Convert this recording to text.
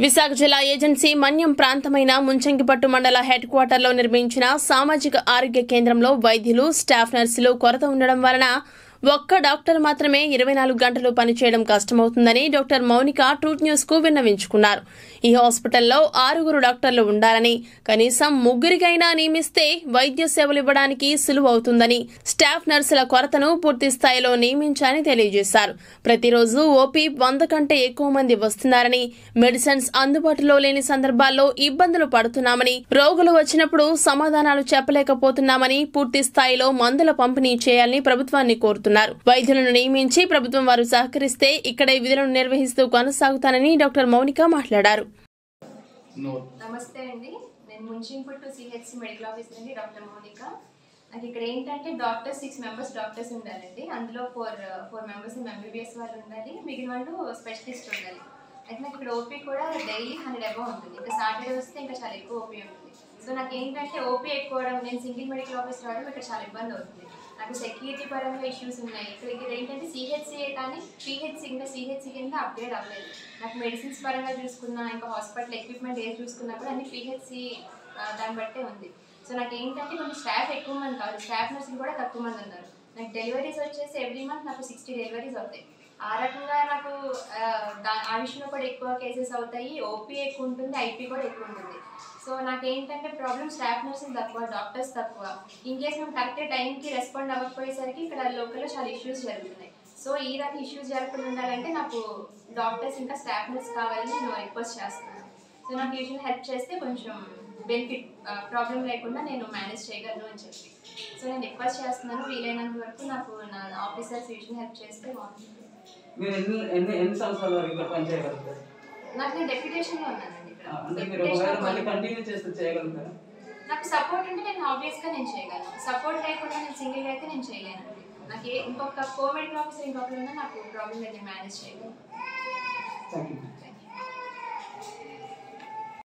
విశాఖ జిల్లా ఏజెన్సీ మన్యం ప్రాంతమైన ముంచంగిపట్టు మండల హెడ్ క్వార్టర్లో నిర్మించిన సామాజిక ఆరోగ్య కేంద్రంలో వైద్యులు స్టాఫ్ నర్సులు కొరత ఉండడం వలన ఒక్క డాక్టర్ మాత్రమే ఇరవై నాలుగు గంటలు పనిచేయడం కష్టమవుతుందని డాక్టర్ మౌనిక ట్రూత్ న్యూస్ కు విన్నవించుకున్నారు ఈ హాస్పిటల్లో ఆరుగురు డాక్టర్లు ఉండాలని కనీసం ముగ్గురికైనా నియమిస్తే వైద్య సేవలు ఇవ్వడానికి సులువు అవుతుందని స్టాఫ్ నర్సుల కొరతను పూర్తి స్థాయిలో నియమించాలని తెలియజేశారు ప్రతిరోజు ఓపీ వంద కంటే ఎక్కువ మంది వస్తున్నారని మెడిసిన్స్ అందుబాటులో లేని సందర్భాల్లో ఇబ్బందులు పడుతున్నామని రోగులు వచ్చినప్పుడు సమాధానాలు చెప్పలేకపోతున్నామని పూర్తి స్థాయిలో మందుల పంపిణీ చేయాలని ప్రభుత్వాన్ని కోరుతున్నారు వైద్యులను నియమించి ప్రభుత్వం వారు సహకరిస్తే ఇక్కడే విధులను నిర్వహిస్తూ కొనసాగుతానని డాక్టర్ మౌనిక మాట్లాడారు నోట్ నమస్తే అండి నేను ముంచింపుట్టు సిహెచ్సి మెడికల్ ఆఫీసర్ అండి డాక్టర్ మౌనిక నాకు ఇక్కడ ఏంటంటే డాక్టర్ సిక్స్ మెంబర్స్ డాక్టర్స్ ఉండాలండి అందులో ఫోర్ ఫోర్ మెంబర్స్ ఎంబీబీఎస్ వాళ్ళు ఉండాలి మిగిలిన వాళ్ళు స్పెషలిస్ట్ ఉండాలి అయితే నాకు ఇక్కడ ఓపీ కూడా డైలీ హండ్రెడ్ అబౌవ్ ఉంటుంది ఇంకా సాటర్డే వస్తే ఇంకా చాలా ఎక్కువ ఓపీ ఉంటుంది సో నాకు ఏంటంటే ఓపీ ఎక్కువ అవడం నేను సింగిల్ మెడికల్ ఆఫీసర్ రావడం ఇక్కడ చాలా ఇబ్బంది అవుతుంది నాకు సెక్యూరిటీ పరంగా ఇష్యూస్ ఉన్నాయి ఇక్కడ ఇక్కడ ఏంటంటే సిహెచ్సి కానీ పిహెచ్సి ఇంకా సిహెచ్సి కింద అప్గ్రేడ్ అవ్వలేదు నాకు మెడిసిన్స్ పరంగా చూసుకున్నా ఇంకా హాస్పిటల్ ఎక్విప్మెంట్ ఏది చూసుకున్నా కూడా అన్ని పిహెచ్సి దాన్ని బట్టే ఉంది సో నాకు ఏంటంటే కొంచెం స్టాఫ్ ఎక్కువ మంది కాదు స్టాఫ్ నర్సులు కూడా తక్కువ మంది ఉన్నారు నాకు డెలివరీస్ వచ్చేసి ఎవ్రీ మంత్ నాకు సిక్స్టీ డెలివరీస్ అవుతాయి ఆ రకంగా నాకు ఆ, దా- ఆ విషయంలో కూడా ఎక్కువ కేసెస్ అవుతాయి ఓపీ ఎక్కువ ఉంటుంది ఐపీ కూడా ఎక్కువ ఉంటుంది సో నాకు ఏంటంటే ప్రాబ్లమ్ స్టాఫ్ నర్సింగ్ తక్కువ డాక్టర్స్ తక్కువ ఇన్ కేస్ మేము కరెక్ట్ టైంకి రెస్పాండ్ అవ్వకపోయేసరికి ఇక్కడ లోకల్లో చాలా ఇష్యూస్ జరుగుతున్నాయి సో ఈ రకం ఇష్యూస్ జరగకుండా ఉండాలంటే నాకు డాక్టర్స్ ఇంకా స్టాఫ్ నర్స్ కావాలని నేను రిక్వెస్ట్ చేస్తున్నాను సో నాకు ఈ విషయంలో హెల్ప్ చేస్తే కొంచెం బెనిఫిట్ ప్రాబ్లం లేకుండా నేను మేనేజ్ చేయగలను అని చెప్పి సో నేను రిక్వెస్ట్ చేస్తున్నాను వీలైనంత వరకు నాకు నా ఆఫీసర్స్ ఈ విషయం హెల్ప్ చేస్తే బాగుంటుంది మీరు ఎన్ని ఎన్ని ఎన్ని సంవత్సరాల వరకు ఇక్కడ పని చేయగలుగుతారు నాకు నేను డెప్యుటేషన్లో ఉన్నానండి ఇక్కడ ఆ, అంటే మీరు ఒకవేళ Deputation మళ్ళీ లో కంటిన్యూ చేస్తే చేయగలుగుతారా నాకు సపోర్ట్ ఉంటే నేను ఆబ్వియస్గా నేను చేయగలను సపోర్ట్ లేకుండా నేను సింగిల్ అయితే నేను చేయలేనండి నాకు ఏ ఇంకొక కో మెడికల్ ఆఫీసర్ ఇంకొకరు ఉన్నా నాకు ప్రాబ్లం లేదు నేను మేనేజ్ చేయగలను థ్యాంక్ యూ థ్యాంక్ యూ